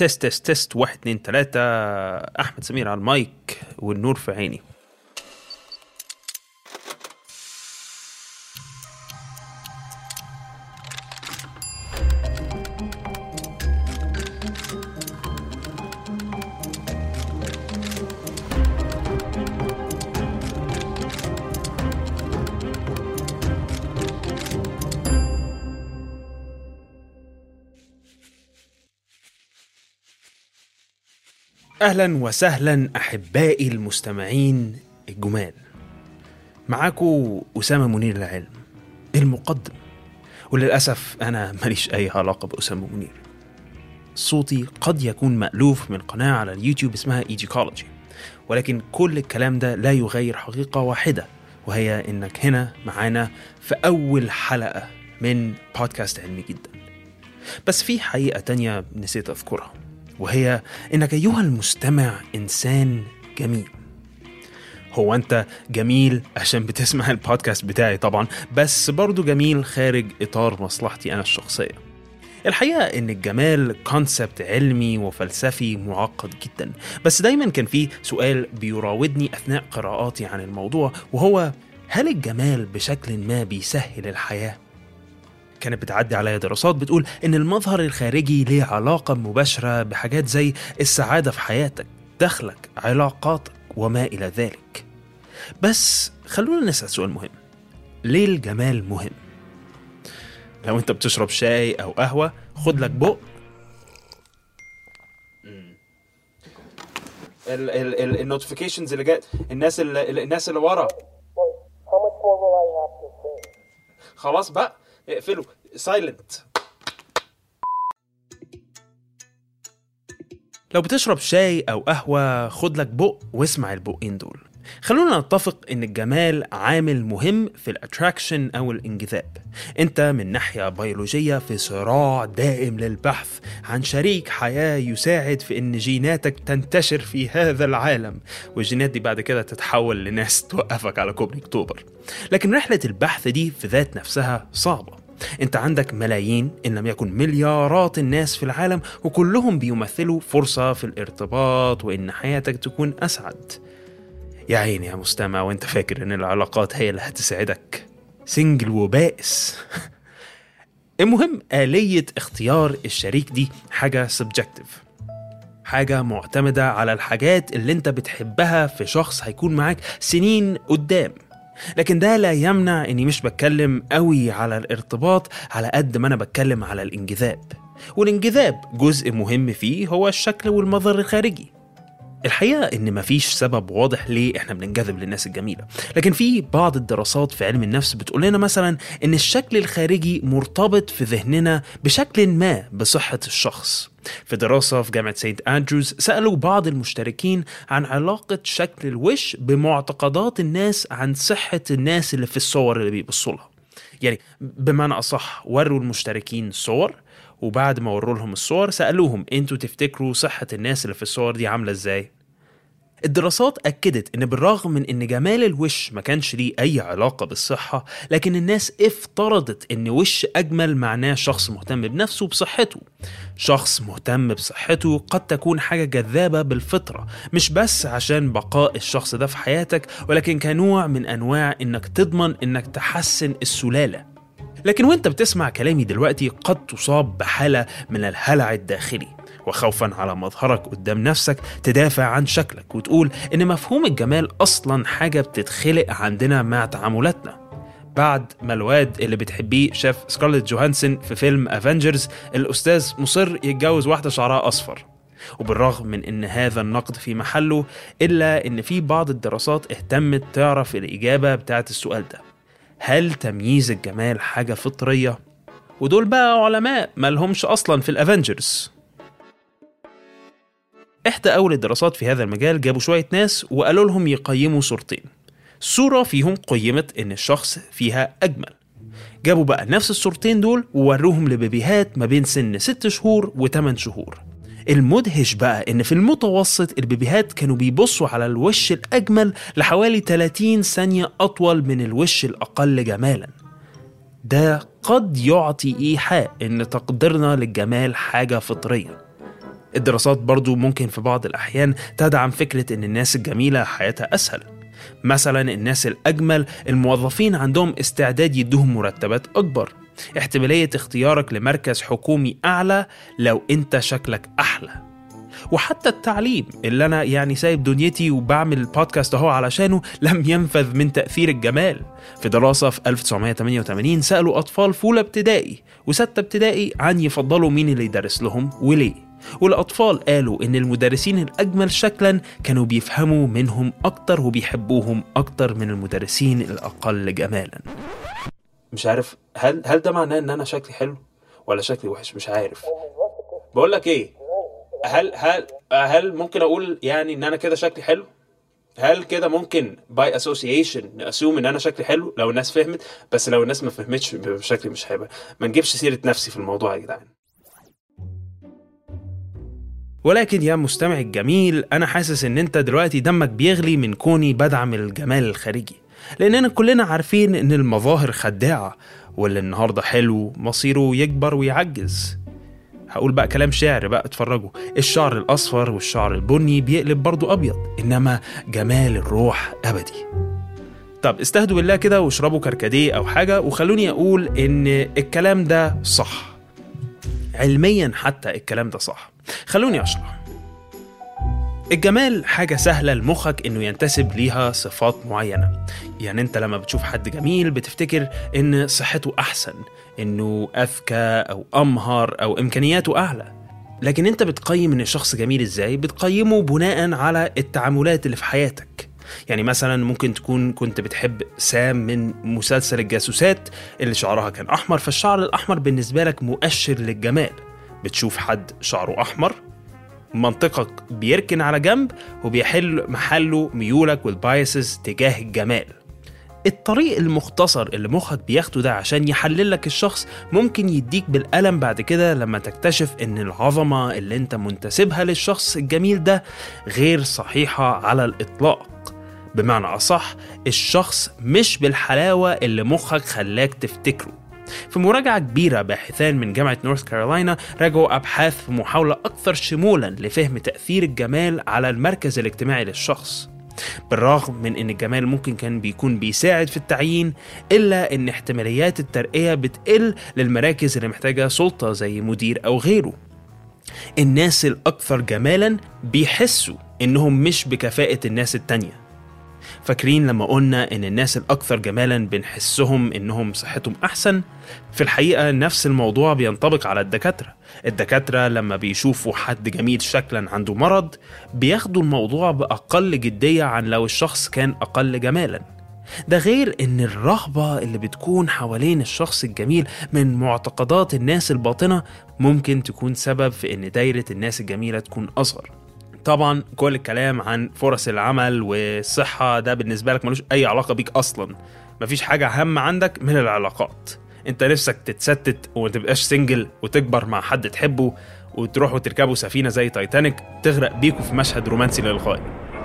تيست تيست تيست واحد اتنين تلاتة أحمد سمير على المايك والنور في عيني اهلا وسهلا احبائي المستمعين الجمال معاكم اسامه منير العلم المقدم وللاسف انا ماليش اي علاقه باسامه منير صوتي قد يكون مألوف من قناه على اليوتيوب اسمها ايجيكولوجي ولكن كل الكلام ده لا يغير حقيقه واحده وهي انك هنا معانا في اول حلقه من بودكاست علمي جدا بس في حقيقه تانية نسيت اذكرها وهي انك ايها المستمع انسان جميل هو انت جميل عشان بتسمع البودكاست بتاعي طبعا بس برضو جميل خارج اطار مصلحتي انا الشخصيه الحقيقة إن الجمال كونسبت علمي وفلسفي معقد جدا بس دايما كان في سؤال بيراودني أثناء قراءاتي عن الموضوع وهو هل الجمال بشكل ما بيسهل الحياة؟ كانت بتعدي عليا دراسات بتقول إن المظهر الخارجي ليه علاقة مباشرة بحاجات زي السعادة في حياتك دخلك علاقاتك وما إلى ذلك بس خلونا نسأل سؤال مهم ليه الجمال مهم؟ لو انت بتشرب شاي او قهوة خد لك بق النوتيفيكيشنز اللي جات الناس اللي الناس اللي ورا How much more will I have to say? خلاص بقى اقفلوا سايلنت لو بتشرب شاي او قهوة خد لك بق واسمع البقين دول خلونا نتفق ان الجمال عامل مهم في الاتراكشن او الانجذاب انت من ناحية بيولوجية في صراع دائم للبحث عن شريك حياة يساعد في ان جيناتك تنتشر في هذا العالم والجينات دي بعد كده تتحول لناس توقفك على كوبري اكتوبر لكن رحلة البحث دي في ذات نفسها صعبة انت عندك ملايين ان لم يكن مليارات الناس في العالم وكلهم بيمثلوا فرصة في الارتباط وان حياتك تكون اسعد يا عيني يا مستمع وانت فاكر ان العلاقات هي اللي هتسعدك سنجل وبائس المهم آلية اختيار الشريك دي حاجة سبجكتيف حاجة معتمدة على الحاجات اللي انت بتحبها في شخص هيكون معاك سنين قدام لكن ده لا يمنع اني مش بتكلم قوي على الارتباط على قد ما انا بتكلم على الانجذاب والانجذاب جزء مهم فيه هو الشكل والمظهر الخارجي الحقيقة إن مفيش سبب واضح ليه إحنا بننجذب للناس الجميلة، لكن في بعض الدراسات في علم النفس بتقول لنا مثلا إن الشكل الخارجي مرتبط في ذهننا بشكل ما بصحة الشخص. في دراسة في جامعة سينت أندروز سألوا بعض المشتركين عن علاقة شكل الوش بمعتقدات الناس عن صحة الناس اللي في الصور اللي بيبصوا لها. يعني بمعنى أصح وروا المشتركين صور وبعد ما وروا لهم الصور سألوهم انتوا تفتكروا صحة الناس اللي في الصور دي عاملة ازاي؟ الدراسات أكدت إن بالرغم من إن جمال الوش ما كانش ليه أي علاقة بالصحة، لكن الناس افترضت إن وش أجمل معناه شخص مهتم بنفسه وبصحته. شخص مهتم بصحته قد تكون حاجة جذابة بالفطرة، مش بس عشان بقاء الشخص ده في حياتك، ولكن كنوع من أنواع إنك تضمن إنك تحسن السلالة. لكن وانت بتسمع كلامي دلوقتي قد تصاب بحالة من الهلع الداخلي وخوفا على مظهرك قدام نفسك تدافع عن شكلك وتقول ان مفهوم الجمال اصلا حاجة بتتخلق عندنا مع تعاملاتنا بعد ما الواد اللي بتحبيه شاف سكارليت جوهانسون في فيلم افنجرز الاستاذ مصر يتجوز واحدة شعرها اصفر وبالرغم من ان هذا النقد في محله الا ان في بعض الدراسات اهتمت تعرف الاجابة بتاعت السؤال ده هل تمييز الجمال حاجة فطرية؟ ودول بقى علماء مالهمش أصلا في الأفنجرز إحدى أول الدراسات في هذا المجال جابوا شوية ناس وقالوا لهم يقيموا صورتين صورة فيهم قيمت إن الشخص فيها أجمل جابوا بقى نفس الصورتين دول ووروهم لبيبيهات ما بين سن 6 شهور و8 شهور المدهش بقى ان في المتوسط البيبيهات كانوا بيبصوا على الوش الاجمل لحوالي 30 ثانيه اطول من الوش الاقل جمالا ده قد يعطي ايحاء ان تقديرنا للجمال حاجه فطريه الدراسات برضو ممكن في بعض الأحيان تدعم فكرة إن الناس الجميلة حياتها أسهل مثلا الناس الأجمل الموظفين عندهم استعداد يدوهم مرتبات أكبر احتمالية اختيارك لمركز حكومي أعلى لو أنت شكلك أحلى وحتى التعليم اللي أنا يعني سايب دنيتي وبعمل البودكاست أهو علشانه لم ينفذ من تأثير الجمال في دراسة في 1988 سألوا أطفال في أولى ابتدائي وستة ابتدائي عن يفضلوا مين اللي يدرس لهم وليه والأطفال قالوا إن المدرسين الأجمل شكلا كانوا بيفهموا منهم أكتر وبيحبوهم أكتر من المدرسين الأقل جمالا مش عارف هل هل ده معناه إن أنا شكلي حلو ولا شكلي وحش مش عارف بقول لك إيه هل هل هل ممكن أقول يعني إن أنا كده شكلي حلو هل كده ممكن باي اسوسيشن ناسيوم ان انا شكلي حلو لو الناس فهمت بس لو الناس ما فهمتش بيبقى شكلي مش هيبقى ما نجيبش سيره نفسي في الموضوع يا جدعان ولكن يا مستمع الجميل انا حاسس ان انت دلوقتي دمك بيغلي من كوني بدعم الجمال الخارجي لاننا كلنا عارفين ان المظاهر خداعه واللي النهارده حلو مصيره يكبر ويعجز هقول بقى كلام شعر بقى اتفرجوا الشعر الاصفر والشعر البني بيقلب برضو ابيض انما جمال الروح ابدي طب استهدوا بالله كده واشربوا كركديه او حاجه وخلوني اقول ان الكلام ده صح علميا حتى الكلام ده صح خلوني اشرح الجمال حاجة سهلة لمخك إنه ينتسب ليها صفات معينة يعني أنت لما بتشوف حد جميل بتفتكر إن صحته أحسن إنه أذكى أو أمهر أو إمكانياته أعلى لكن أنت بتقيم إن الشخص جميل إزاي بتقيمه بناء على التعاملات اللي في حياتك يعني مثلا ممكن تكون كنت بتحب سام من مسلسل الجاسوسات اللي شعرها كان أحمر فالشعر الأحمر بالنسبة لك مؤشر للجمال بتشوف حد شعره أحمر منطقك بيركن على جنب وبيحل محله ميولك والبايسز تجاه الجمال الطريق المختصر اللي مخك بياخده ده عشان يحلل لك الشخص ممكن يديك بالألم بعد كده لما تكتشف إن العظمة اللي أنت منتسبها للشخص الجميل ده غير صحيحة على الإطلاق بمعنى أصح الشخص مش بالحلاوة اللي مخك خلاك تفتكره في مراجعة كبيرة باحثان من جامعة نورث كارولاينا راجعوا أبحاث في محاولة أكثر شمولا لفهم تأثير الجمال على المركز الاجتماعي للشخص بالرغم من ان الجمال ممكن كان بيكون بيساعد في التعيين الا ان احتماليات الترقيه بتقل للمراكز اللي محتاجه سلطه زي مدير او غيره الناس الاكثر جمالا بيحسوا انهم مش بكفاءه الناس التانيه فاكرين لما قلنا ان الناس الاكثر جمالا بنحسهم انهم صحتهم احسن في الحقيقه نفس الموضوع بينطبق على الدكاتره الدكاتره لما بيشوفوا حد جميل شكلا عنده مرض بياخدوا الموضوع باقل جديه عن لو الشخص كان اقل جمالا ده غير ان الرهبه اللي بتكون حوالين الشخص الجميل من معتقدات الناس الباطنه ممكن تكون سبب في ان دايره الناس الجميله تكون اصغر طبعا كل الكلام عن فرص العمل والصحة ده بالنسبة لك ملوش أي علاقة بيك أصلا مفيش حاجة أهم عندك من العلاقات انت نفسك تتستت وما تبقاش سنجل وتكبر مع حد تحبه وتروحوا تركبوا سفينة زي تايتانيك تغرق بيكوا في مشهد رومانسي للغاية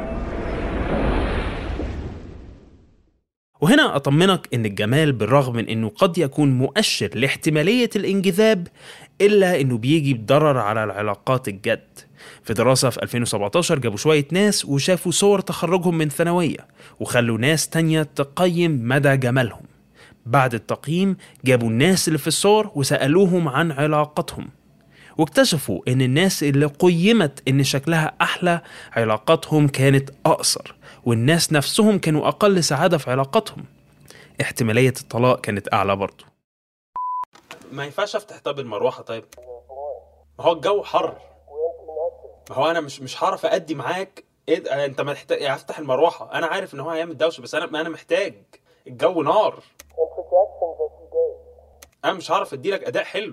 وهنا أطمنك إن الجمال بالرغم من إنه قد يكون مؤشر لاحتمالية الانجذاب إلا إنه بيجي بضرر على العلاقات الجد في دراسة في 2017 جابوا شوية ناس وشافوا صور تخرجهم من ثانوية وخلوا ناس تانية تقيم مدى جمالهم بعد التقييم جابوا الناس اللي في الصور وسألوهم عن علاقاتهم واكتشفوا ان الناس اللي قيمت ان شكلها احلى علاقاتهم كانت اقصر والناس نفسهم كانوا اقل سعاده في علاقاتهم احتماليه الطلاق كانت اعلى برضه ما ينفعش افتح طب المروحه طيب ما هو الجو حر ما هو انا مش مش هعرف ادي معاك ايه ده؟ انت محتاج افتح المروحه انا عارف ان هو هيعمل دوشه بس انا ما انا محتاج الجو نار Interjections as you gaze. انا مش هعرف اديلك اداء حلو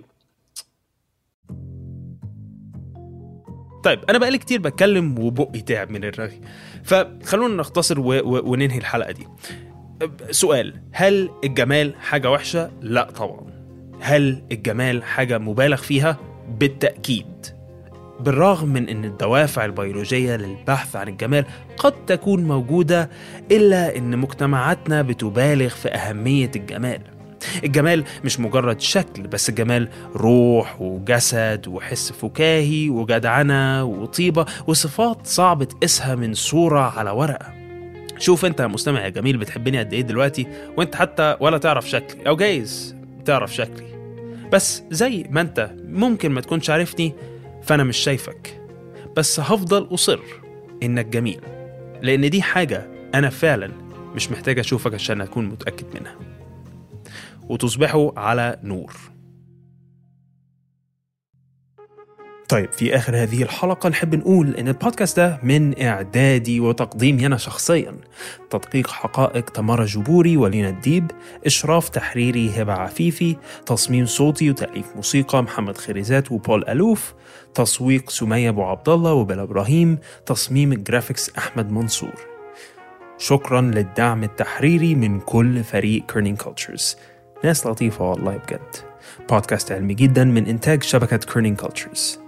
طيب انا بقالي كتير بتكلم وبقي تعب من الرغي فخلونا نختصر و... و... وننهي الحلقه دي سؤال هل الجمال حاجه وحشه لا طبعا هل الجمال حاجه مبالغ فيها بالتاكيد بالرغم من ان الدوافع البيولوجيه للبحث عن الجمال قد تكون موجوده الا ان مجتمعاتنا بتبالغ في اهميه الجمال الجمال مش مجرد شكل بس الجمال روح وجسد وحس فكاهي وجدعنة وطيبة وصفات صعب تقيسها من صورة على ورقة شوف انت يا مستمع يا جميل بتحبني قد ايه دلوقتي وانت حتى ولا تعرف شكلي او جايز تعرف شكلي بس زي ما انت ممكن ما تكونش عارفني فانا مش شايفك بس هفضل اصر انك جميل لان دي حاجة انا فعلا مش محتاج اشوفك عشان اكون متأكد منها وتصبحوا على نور طيب في آخر هذه الحلقة نحب نقول إن البودكاست ده من إعدادي وتقديمي أنا شخصيا تدقيق حقائق تمارا جبوري ولينا الديب إشراف تحريري هبة عفيفي تصميم صوتي وتأليف موسيقى محمد خريزات وبول ألوف تسويق سمية أبو عبد الله وبلا إبراهيم تصميم الجرافيكس أحمد منصور شكرا للدعم التحريري من كل فريق كيرنينج كولتشرز ناس لطيفة والله بجد بودكاست علمي جدا من إنتاج شبكة كيرنينج كولتشرز